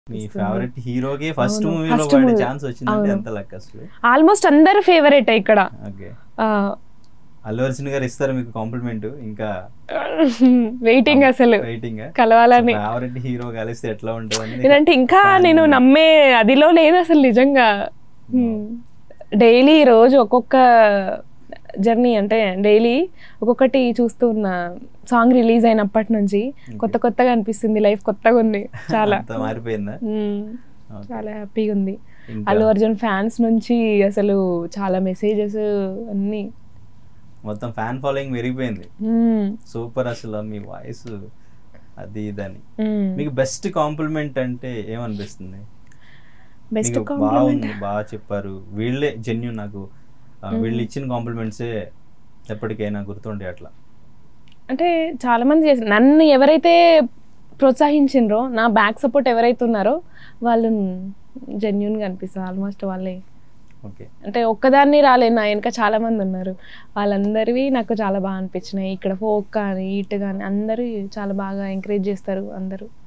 మీ ఇస్తుంది. ఫేవరెట్ హీరోకి ఫస్ట్ అవును, మూవీలో first పాడే movie. ఛాన్స్ వచ్చిందంటే అవును. ఎంత లక్ అసలు ఆల్మోస్ట్ అందరు ఫేవరెట్ ఇక్కడ ఓకే ఆ, అల్లు అర్జున్ గారు ఇస్తారు మీకు కాంప్లిమెంట్ ఇంకా వెయిటింగ్ అసలు వెయిటింగ్ కలవాలని ఫేవరెట్ హీరో కలిస్తే ఎట్లా ఉంటుంది నేనంటే ఇంకా నేను నమ్మే అదిలో లేను అసలు నిజంగా డైలీ రోజు ఒక్కొక్క జర్నీ అంటే డైలీ ఒక్కొక్కటి చూస్తూ ఉన్న సాంగ్ రిలీజ్ అయినప్పటి నుంచి కొత్త కొత్తగా అనిపిస్తుంది లైఫ్ కొత్తగా ఉంది చాలా అంత మారిపోయిందా మ్మ్. Okay. చాలా హ్యాపీగా ఉంది ఇంకా అల్లు అర్జున్ ఫ్యాన్స్ నుంచి అసలు చాలా మెసేజెస్ అన్నీ మొత్తం ఫ్యాన్ ఫాలోయింగ్ పెరిగిపోయింది మ్మ్. సూపర్ అసలు మీ వాయిస్ అది ఇదని మ్మ్. మీకు బెస్ట్ కాంప్లిమెంట్ అంటే ఏమనిపిస్తుంది బెస్ట్ మీకు కాంప్లిమెంట్ బాగుంది బాగా చెప్పారు వీళ్ళే జెన్యున్ నాకు ఆ, వీళ్ళు ఇచ్చిన కాంప్లిమెంట్సే ఎప్పటికైనా గుర్తుండే అట్లా అంటే చాలా మంది చేసి నన్ను ఎవరైతే ప్రోత్సహించిండ్రో నా బ్యాక్ సపోర్ట్ ఎవరైతే ఉన్నారో వాళ్ళు జెన్యున్గా అనిపిస్తారు ఆల్మోస్ట్ వాళ్ళే ఓకే అంటే ఒక్కదాన్ని రాలేను నా వెనక చాలా మంది ఉన్నారు వాళ్ళందరివి నాకు చాలా బాగా అనిపించినాయి ఇక్కడ ఫోక్ కానీ ఇటు కానీ అందరూ చాలా బాగా ఎంకరేజ్ చేస్తారు అందరూ